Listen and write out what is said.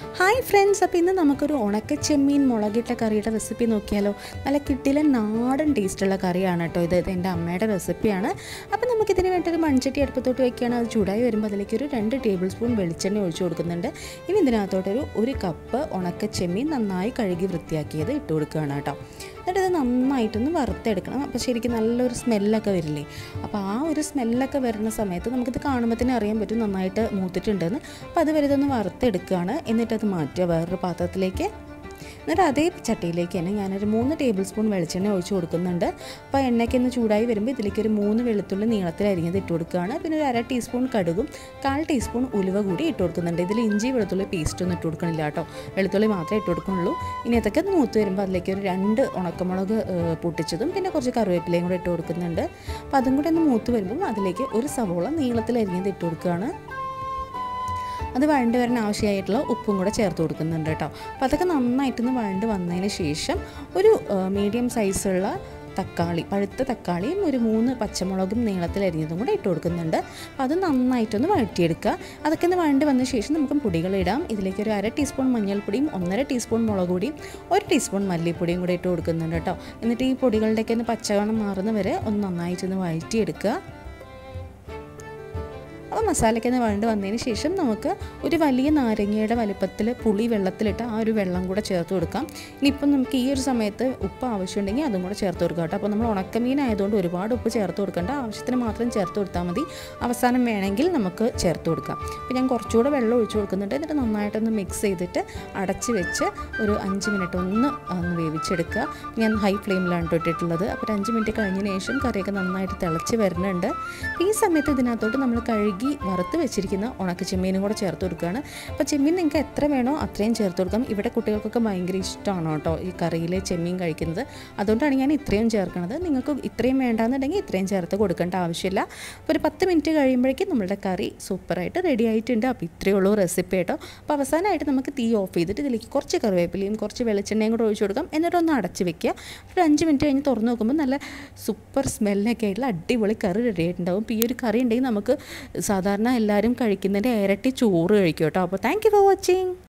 hi friends അപ്പോൾ ഇന്ന് നമുക്കൊരു ഉണക്ക ചെമ്മീൻ മുളകിട്ട കറിയുടെ റെസിപ്പി നോക്കിയാലോ നല്ല കിട്ടിലെ നാടൻ ടേസ്റ്റുള്ള കറിയാണ് കേട്ടോ ഇത് ഇത് എൻ്റെ അമ്മയുടെ റെസിപ്പിയാണ് അപ്പോൾ നമുക്കിതിന് വേണ്ടി ഒരു മൺചട്ടി അടുപ്പത്തോട്ട് വയ്ക്കുകയാണ് അത് ചൂടായി വരുമ്പോൾ അതിലേക്ക് ഒരു രണ്ട് ടേബിൾ സ്പൂൺ വെളിച്ചെണ്ണ ഒഴിച്ചു കൊടുക്കുന്നുണ്ട് ഇനി ഇതിനകത്തോട്ടൊരു ഒരു കപ്പ് ഉണക്ക ചെമ്മീൻ നന്നായി കഴുകി വൃത്തിയാക്കിയത് ഇട്ട് കൊടുക്കുകയാണ് കേട്ടോ എന്നിട്ട് ഇത് നന്നായിട്ടൊന്ന് വറുത്തെടുക്കണം അപ്പോൾ ശരിക്കും നല്ലൊരു സ്മെല്ലൊക്കെ വരില്ലേ അപ്പോൾ ആ ഒരു സ്മെല്ലൊക്കെ വരുന്ന സമയത്ത് നമുക്കിത് കാണുമ്പോൾ തന്നെ അറിയാൻ പറ്റും നന്നായിട്ട് മൂത്തിട്ടുണ്ടെന്ന് അപ്പോൾ അത് വരെ ഇതൊന്ന് വറുത്തെടുക്കുകയാണ് എന്നിട്ടത് മാറ്റുക വേറൊരു പാത്രത്തിലേക്ക് എന്നിട്ട് അതേ ചട്ടിയിലേക്ക് തന്നെ ഞാനൊരു മൂന്ന് ടേബിൾ സ്പൂൺ വെളിച്ചെണ്ണ ഒഴിച്ച് കൊടുക്കുന്നുണ്ട് അപ്പോൾ എണ്ണയ്ക്ക് ഒന്ന് ചൂടായി വരുമ്പോൾ ഇതിലേക്ക് ഒരു മൂന്ന് വെളുത്തുള്ളി നീളത്തിൽ അരിഞ്ഞത് ഇട്ട് കൊടുക്കുകയാണ് പിന്നെ ഒരു അര ടീസ്പൂൺ കടുകും കാൽ ടീസ്പൂൺ ഉലുവ കൂടി ഇട്ട് കൊടുക്കുന്നുണ്ട് ഇതിൽ ഇഞ്ചി വെളുത്തുള്ളി പേസ്റ്റ് ഒന്നും ഇട്ട് കൊടുക്കണില്ല കേട്ടോ വെളുത്തുള്ളി മാത്രമേ ഇട്ട് കൊടുക്കുന്നുള്ളൂ ഇനി അതൊക്കെ ഒന്ന് മൂത്ത് വരുമ്പോൾ അതിലേക്ക് ഒരു രണ്ട് ഉണക്കമുളക് ഏഹ്, പൊട്ടിച്ചതും പിന്നെ കുറച്ച് കറിവേപ്പിലയും കൂടെ ഇട്ട് കൊടുക്കുന്നുണ്ട് അപ്പോൾ അതും കൂടെ ഒന്ന് മൂത്ത് വരുമ്പോൾ അതിലേക്ക് ഒരു സവോള നീളത്തിൽ അരിഞ്ഞത് ഇട്ട് കൊടുക്കുകയാണ് അത് വഴണ്ട് വരാൻ ആവശ്യമായിട്ടുള്ള ഉപ്പും കൂടെ ചേർത്ത് കൊടുക്കുന്നുണ്ട് കേട്ടോ അപ്പോൾ അതൊക്കെ നന്നായിട്ടൊന്ന് വഴണ്ട് വന്നതിന് ശേഷം ഒരു മീഡിയം സൈസുള്ള തക്കാളി പഴുത്ത തക്കാളിയും ഒരു മൂന്ന് പച്ചമുളകും നീളത്തിൽ അരിഞ്ഞതും കൂടെ ഇട്ട് കൊടുക്കുന്നുണ്ട് അപ്പോൾ അത് നന്നായിട്ടൊന്ന് വഴറ്റിയെടുക്കുക അതൊക്കെ ഒന്ന് വഴണ്ട് വന്ന ശേഷം നമുക്ക് പൊടികളിടാം ഇതിലേക്ക് ഒരു അര ടീസ്പൂൺ മഞ്ഞൾപ്പൊടിയും ഒന്നര ടീസ്പൂൺ മുളക് പൊടിയും ഒരു ടീസ്പൂൺ മല്ലിപ്പൊടിയും കൂടെ ഇട്ട് കൊടുക്കുന്നുണ്ട് കേട്ടോ എന്നിട്ട് ഈ പൊടികളുടെയൊക്കെ ഒന്ന് പച്ചവണ്ണം മാറുന്ന വരെ ഒന്ന് നന്നായിട്ടൊന്ന് വഴറ്റിയെടുക്കുക അപ്പോൾ മസാലയ്ക്ക് ഒന്ന് വഴണ്ട് വന്നതിന് ശേഷം നമുക്ക് ഒരു വലിയ നാരങ്ങയുടെ വലുപ്പത്തിൽ പുളി വെള്ളത്തിലിട്ട് ആ ഒരു വെള്ളം കൂടെ ചേർത്ത് കൊടുക്കാം ഇനിയിപ്പം നമുക്ക് ഈ ഒരു സമയത്ത് ഉപ്പ് ആവശ്യമുണ്ടെങ്കിൽ അതും കൂടെ ചേർത്ത് കൊടുക്കാം കേട്ടോ അപ്പോൾ നമ്മൾ ഉണക്കമീൻ ആയതുകൊണ്ട് ഒരുപാട് ഉപ്പ് ചേർത്ത് കൊടുക്കേണ്ട ആവശ്യത്തിന് മാത്രം ചേർത്ത് കൊടുത്താൽ മതി അവസാനം വേണമെങ്കിൽ നമുക്ക് ചേർത്ത് കൊടുക്കാം അപ്പോൾ ഞാൻ കുറച്ചുകൂടെ വെള്ളം ഒഴിച്ച് കൊടുക്കുന്നുണ്ട് എന്നിട്ട് നന്നായിട്ടൊന്ന് മിക്സ് ചെയ്തിട്ട് അടച്ച് വെച്ച് ഒരു അഞ്ച് മിനിറ്റ് ഒന്ന് ഒന്ന് വേവിച്ചെടുക്കുക ഞാൻ ഹൈ ഫ്ലെയിമിലാണ് ട്ടോ ഇട്ടിട്ടുള്ളത് അപ്പോൾ ഒരു അഞ്ച് മിനിറ്റ് കഴിഞ്ഞതിന് ശേഷം കറിയൊക്കെ നന്നായിട്ട് തിളച്ച് വരുന്നുണ്ട് അപ്പോൾ ഈ സമയത്ത് ഇതിനകത്തോട്ട് നമ്മൾ കഴുകി വറുത്ത് വെച്ചിരിക്കുന്ന ഉണക്ക ചെമ്മീനും കൂടെ ചേർത്ത് കൊടുക്കുകയാണ് അപ്പോൾ ചെമ്മീൻ നിങ്ങൾക്ക് എത്ര വേണോ അത്രയും ചേർത്ത് കൊടുക്കാം ഇവിടെ കുട്ടികൾക്കൊക്കെ ഭയങ്കര ഇഷ്ടമാണ് കേട്ടോ ഈ കറിയിൽ ചെമ്മീൻ കഴിക്കുന്നത് അതുകൊണ്ടാണ് ഞാൻ ഇത്രയും ചേർക്കുന്നത് നിങ്ങൾക്ക് ഇത്രയും വേണ്ടാന്നുണ്ടെങ്കിൽ ഇത്രയും ചേർത്ത് കൊടുക്കേണ്ട ആവശ്യമില്ല അപ്പോൾ ഒരു പത്ത് മിനിറ്റ് കഴിയുമ്പോഴേക്കും നമ്മളുടെ കറി സൂപ്പറായിട്ട് റെഡി ആയിട്ടുണ്ട് അപ്പോൾ ഇത്രയേ ഉള്ളൂ റെസിപ്പി കേട്ടോ അപ്പോൾ അവസാനമായിട്ട് നമുക്ക് തീ ഓഫ് ചെയ്തിട്ട് ഇതിലേക്ക് കുറച്ച് കറിവേപ്പിലയും കുറച്ച് വെളിച്ചെണ്ണയും കൂടെ ഒഴിച്ച് കൊടുക്കാം എന്നിട്ട് ഒന്ന് അടച്ച് വെക്കുക ഒരു അഞ്ച് മിനിറ്റ് കഴിഞ്ഞ് തുറന്ന് നോക്കുമ്പോൾ നല്ല സൂപ്പർ സ്മെല്ലൊക്കെ ആയിട്ടുള്ള അടിപൊളി കറി റെഡി ആയിട്ടുണ്ടാവും അപ്പോൾ ഈ ഒരു കറി ഉണ്ടെങ്കിൽ നമുക്ക് സാധാരണ എല്ലാവരും കഴിക്കുന്നതിൻ്റെ ഇരട്ടി ചോറ് കഴിക്കും കേട്ടോ അപ്പോൾ താങ്ക് യു ഫോർ വാച്ചിങ്